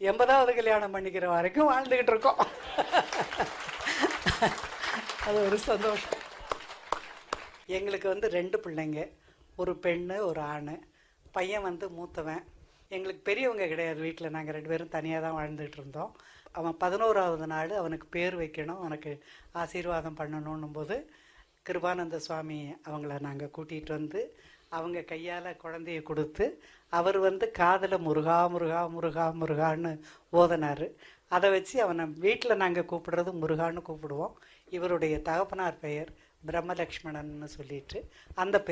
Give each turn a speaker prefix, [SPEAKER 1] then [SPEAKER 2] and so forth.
[SPEAKER 1] எண்பதாவது கல்யாணம் பண்ணிக்கிற வரைக்கும் வாழ்ந்துக்கிட்டு இருக்கோம் அது ஒரு சந்தோஷம் எங்களுக்கு வந்து ரெண்டு பிள்ளைங்க ஒரு பெண்ணு ஒரு ஆண் பையன் வந்து மூத்தவன் எங்களுக்கு பெரியவங்க கிடையாது வீட்டில் நாங்கள் ரெண்டு பேரும் தனியாக தான் வாழ்ந்துட்டு இருந்தோம் அவன் பதினோராவது நாள் அவனுக்கு பேர் வைக்கணும் அவனுக்கு ஆசீர்வாதம் பண்ணணும் போது கிருபானந்த சுவாமி அவங்கள நாங்கள் கூட்டிகிட்டு வந்து அவங்க கையால் குழந்தைய கொடுத்து அவர் வந்து காதில் முருகா முருகா முருகா முருகான்னு ஓதனார் அதை வச்சு அவனை வீட்டில் நாங்கள் கூப்பிடுறது முருகான்னு கூப்பிடுவோம் இவருடைய தகப்பனார் பெயர் பிரம்மலக்ஷ்மணன்னு சொல்லிட்டு அந்த பெயர்